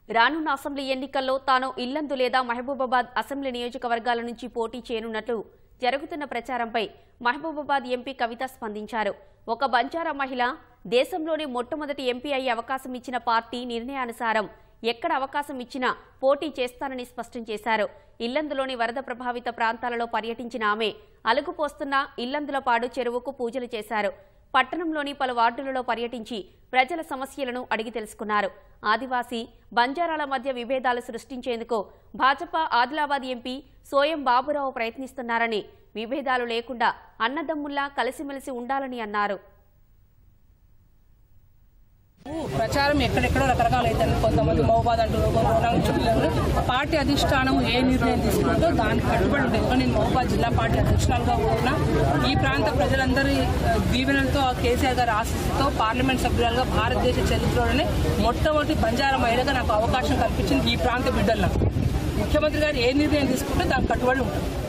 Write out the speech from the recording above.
రానున్న అసెంబ్లీ ఎన్నికల్లో తాను ఇల్లందు లేదా మహబూబాబాద్ అసెంబ్లీ నియోజకవర్గాల నుంచి పోటీ చేయనున్నట్లు జరుగుతున్న ప్రచారంపై మహబూబాబాద్ ఎంపీ కవిత స్పందించారు ఒక బంజారా మహిళ దేశంలోనే మొట్టమొదటి ఎంపీ అయ్యే అవకాశం ఇచ్చిన పార్టీ నిర్ణయానుసారం ఎక్కడ అవకాశం ఇచ్చినా పోటీ చేస్తానని స్పష్టం చేశారు ఇల్లందులోని వరద ప్రభావిత ప్రాంతాలలో పర్యటించిన ఆమె అలుగుపోస్తున్న ఇల్లందులపాడు చెరువుకు పూజలు చేశారు పట్టణంలోని పలు వార్డులలో పర్యటించి ప్రజల సమస్యలను అడిగి తెలుసుకున్నారు ఆదివాసీ బంజారాల మధ్య విభేదాలు సృష్టించేందుకు భాజపా ఆదిలాబాద్ ఎంపీ సోయం బాబురావు ప్రయత్నిస్తున్నారని విభేదాలు లేకుండా అన్నదమ్ముల్లా కలిసిమెలిసి ఉండాలని అన్నారు ప్రచారం ఎక్కడెక్కడో రకరకాల అయితే కొంతమంది మహబాద్ అంటారు కొంతమంది చుట్టూ పార్టీ అధిష్టానం ఏ నిర్ణయం తీసుకుందో దానికి కట్టుబడి ఉంటుంది ఎందుకంటే నేను మహబాద్ జిల్లా పార్టీ అధ్యక్షురాలుగా కూడా ఈ ప్రాంత ప్రజలందరి ఆ, దీవెనలతో కేసీఆర్ గారి ఆశీస్సుతో పార్లమెంట్ సభ్యురాలుగా భారతదేశ చరిత్రలోనే మొట్టమొదటి బంజారా మహిళగా నాకు అవకాశం కల్పించింది ఈ ప్రాంత బిడ్డల్లో ముఖ్యమంత్రి గారు ఏ నిర్ణయం తీసుకుంటే దానికి కట్టుబడి ఉంటుంది